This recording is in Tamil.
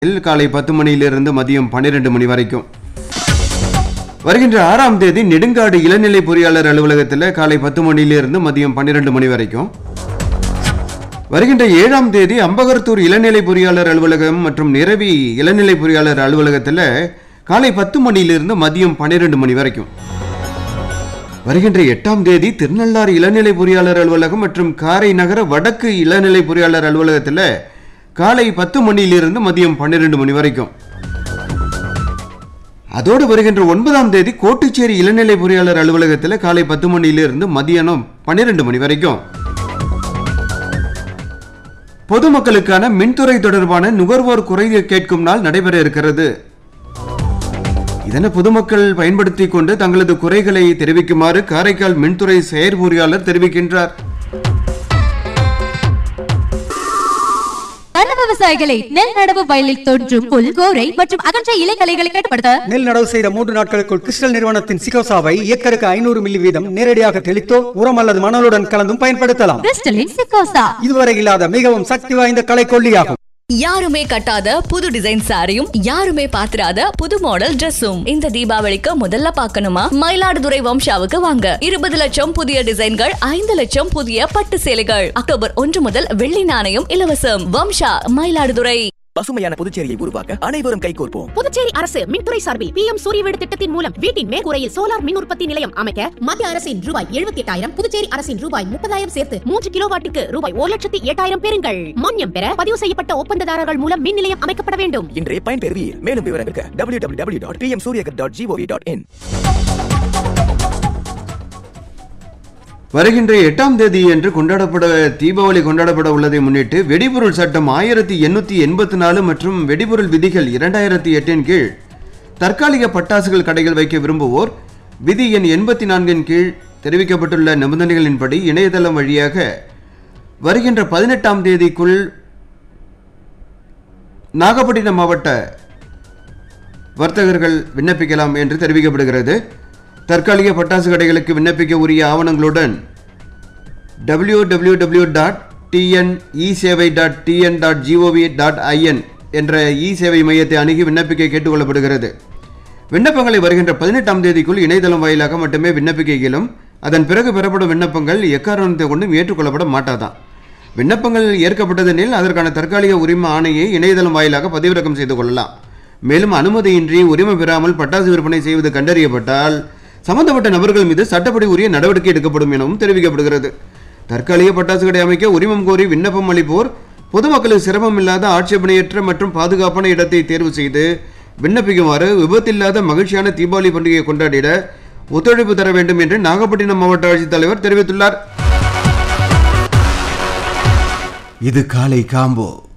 காலை பத்து மணியிலிருந்து மதியம் பன்னிரண்டு மணி வரைக்கும் வருகின்ற ஆறாம் தேதி நெடுங்காடு இளநிலை பொறியாளர் அலுவலகத்தில் காலை பத்து மணியிலிருந்து மதியம் பன்னிரண்டு மணி வரைக்கும் வருகின்ற ஏழாம் தேதி அம்பகரத்தூர் இளநிலை பொறியாளர் அலுவலகம் மற்றும் நிரவி இளநிலை பொறியாளர் அலுவலகத்தில் காலை பத்து மணியிலிருந்து மதியம் பன்னிரண்டு மணி வரைக்கும் வருகின்ற எட்டாம் தேதி திருநள்ளாறு இளநிலை பொறியாளர் அலுவலகம் மற்றும் காரை நகர வடக்கு இளநிலை பொறியாளர் அலுவலகத்தில் காலை பத்து மணியிலிருந்து மதியம் பன்னிரண்டு மணி வரைக்கும் அதோடு வருகின்ற ஒன்பதாம் தேதி கோட்டுச்சேரி இளநிலை பொறியாளர் அலுவலகத்தில் காலை பத்து மணியிலிருந்து மதியானம் பன்னிரண்டு மணி வரைக்கும் பொதுமக்களுக்கான மின்துறை தொடர்பான நுகர்வோர் குறை கேட்கும் நாள் நடைபெற இருக்கிறது இதனை பொதுமக்கள் பயன்படுத்தி கொண்டு தங்களது குறைகளை தெரிவிக்குமாறு காரைக்கால் மின்துறை செயற்பொறியாளர் தெரிவிக்கின்றார் அன்ன விவசாயிகளை நெல் நடவு வயலில் தோன்றும் புல் கோரை மற்றும் அகன்ற இலைகளைகளை கட்டுப்படுத்த நெல் நடவு செய்த மூன்று நாட்களுக்குள் கிறிஸ்டல் நிறுவனத்தின் சிகோசாவை ஏக்கருக்கு ஐநூறு மில்லி வீதம் நேரடியாக தெளித்தோ உரம் அல்லது மணலுடன் கலந்தும் பயன்படுத்தலாம் கிறிஸ்டலின் சிக்கோசா இதுவரை இல்லாத மிகவும் சக்தி வாய்ந்த கலை கொல்லியாகும் யாருமே கட்டாத புது டிசைன் சாரியும் யாருமே பாத்திராத புது மாடல் Dress-உம் இந்த தீபாவளிக்கு முதல்ல பார்க்கணுமா மயிலாடுதுறை வம்சாவுக்கு வாங்க இருபது லட்சம் புதிய டிசைன்கள் ஐந்து லட்சம் புதிய பட்டு சேலைகள் அக்டோபர் ஒன்று முதல் வெள்ளி நாணயம் இலவசம் வம்சா மயிலாடுதுறை பசுமையான புதுச்சேரியை உருவாக்க அனைவரும் கைகோர்ப்போம் புதுச்சேரி அரசு மின்துறை சார்பில் பி எம் சூரிய வீடு திட்டத்தின் மூலம் வீட்டின் மேற்கூரையில் சோலார் மின் உற்பத்தி நிலையம் அமைக்க மத்திய அரசின் ரூபாய் எழுபத்தி எட்டாயிரம் புதுச்சேரி அரசின் ரூபாய் முப்பதாயிரம் சேர்த்து மூன்று கிலோவாட்டுக்கு ரூபாய் ஒரு லட்சத்தி எட்டாயிரம் பெறுங்கள் மானியம் பெற பதிவு செய்யப்பட்ட ஒப்பந்ததாரர்கள் மூலம் மின் நிலையம் அமைக்கப்பட வேண்டும் இன்றே பயன்பெறுவீர் மேலும் விவரங்களுக்கு W W W dot PM Suryaghar dot GOV dot in வருகின்ற எட்டாம் தேதி என்று கொண்டாடப்பட தீபாவளி கொண்டாடப்பட உள்ளதை முன்னிட்டு வெடிபொருள் சட்டம் ஆயிரத்தி எண்ணூற்றி எண்பத்தி நாலு மற்றும் வெடிபொருள் விதிகள் இரண்டாயிரத்தி எட்டின் கீழ் தற்காலிக பட்டாசுகள் கடைகள் வைக்க விரும்புவோர் விதி எண் எண்பத்தி நான்கின் கீழ் தெரிவிக்கப்பட்டுள்ள நிபந்தனைகளின்படி இணையதளம் வழியாக வருகின்ற பதினெட்டாம் தேதிக்குள் நாகப்பட்டினம் மாவட்ட வர்த்தகர்கள் விண்ணப்பிக்கலாம் என்று தெரிவிக்கப்படுகிறது தற்காலிக பட்டாசு கடைகளுக்கு விண்ணப்பிக்க உரிய ஆவணங்களுடன் W W W dot TN e Sevai dot TN dot GOV dot IN என்ற இ சேவை மையத்தை அணுகி விண்ணப்பிக்க கேட்டுக்கொள்ளப்படுகிறது விண்ணப்பங்களை வருகின்ற பதினெட்டாம் தேதிக்குள் இணையதளம் வாயிலாக மட்டுமே விண்ணப்பிக்க இயலும் அதன் பிறகு பெறப்படும் விண்ணப்பங்கள் எக்காரணத்தை கொண்டும் ஏற்றுக்கொள்ளப்பட மாட்டாதான் விண்ணப்பங்கள் ஏற்கப்பட்டதெனில் அதற்கான தற்காலிக உரிம ஆணையை இணையதளம் வாயிலாக பதிவிறக்கம் செய்து கொள்ளலாம் மேலும் அனுமதியின்றி உரிமம் பெறாமல் பட்டாசு விற்பனை செய்வது கண்டறியப்பட்டால் சம்பந்தப்பட்ட நபர்கள் மீது சட்டப்படி உரிய நடவடிக்கை எடுக்கப்படும் எனவும் தெரிவிக்கப்படுகிறது தற்காலிக பட்டாசு கடை அமைக்க உரிமம் கோரி விண்ணப்பம் அளிப்போர் பொதுமக்களுக்கு சிரமம் இல்லாத ஆட்சேபனையற்ற மற்றும் பாதுகாப்பான இடத்தை தேர்வு செய்து விண்ணப்பிக்குமாறு விபத்தில்லாத மகிழ்ச்சியான தீபாவளி பண்டிகையை கொண்டாடிட ஒத்துழைப்பு தர வேண்டும் என்று நாகப்பட்டினம் மாவட்ட ஆட்சித்தலைவர் தெரிவித்துள்ளார் இது காலை காம்போ